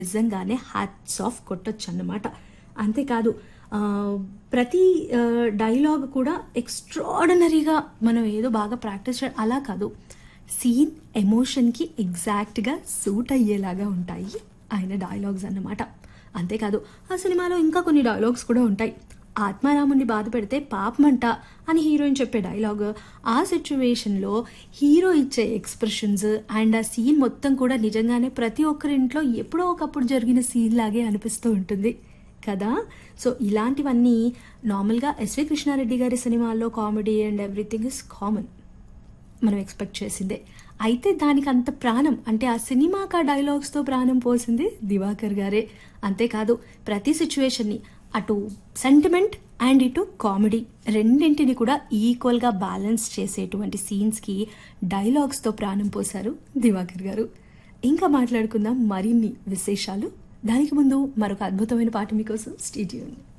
నిజంగానే hats off కొట్టొచ్చు అన్నమాట అంతేకాదు ఆ, ప్రతి ఆ, డైలాగ్ కూడా ఎక్స్ట్రాడనరీగా మనం ఏదో బాగా ప్రాక్టీస్ చేయడం అలా కాదు సీన్ ఎమోషన్కి ఎగ్జాక్ట్గా సూట్ అయ్యేలాగా ఉంటాయి ఆయన డైలాగ్స్ అన్నమాట అంతేకాదు ఆ సినిమాలో ఇంకా కొన్ని డైలాగ్స్ కూడా ఉంటాయి ఆత్మారాముని బాధ పెడితే పాపమంట అని హీరోయిన్ చెప్పే డైలాగ్ ఆ సిచ్యువేషన్లో హీరో ఇచ్చే ఎక్స్ప్రెషన్స్ అండ్ ఆ సీన్ మొత్తం కూడా నిజంగానే ప్రతి ఒక్కరి ఇంట్లో ఎప్పుడో ఒకప్పుడు జరిగిన సీన్ లాగే అనిపిస్తూ ఉంటుంది కదా సో ఇలాంటివన్నీ నార్మల్గా ఎస్వి కృష్ణారెడ్డి గారి సినిమాల్లో comedy and everything is common మనం ఎక్స్పెక్ట్ చేసిందే అయితే దానికి అంత ప్రాణం అంటే ఆ సినిమాకి ఆ డైలాగ్స్తో ప్రాణం పోసింది దివాకర్ గారే అంతేకాదు ప్రతి సిచ్యువేషన్ని అటు సెంటిమెంట్ అండ్ ఇటు కామెడీ రెండింటిని కూడా ఈక్వల్గా బ్యాలెన్స్ చేసేటువంటి సీన్స్కి డైలాగ్స్తో ప్రాణం పోశారు దివాకర్ గారు ఇంకా మాట్లాడుకుందాం మరిన్ని విశేషాలు దానికి ముందు మరొక అద్భుతమైన పాట మీకోసం స్టేడియం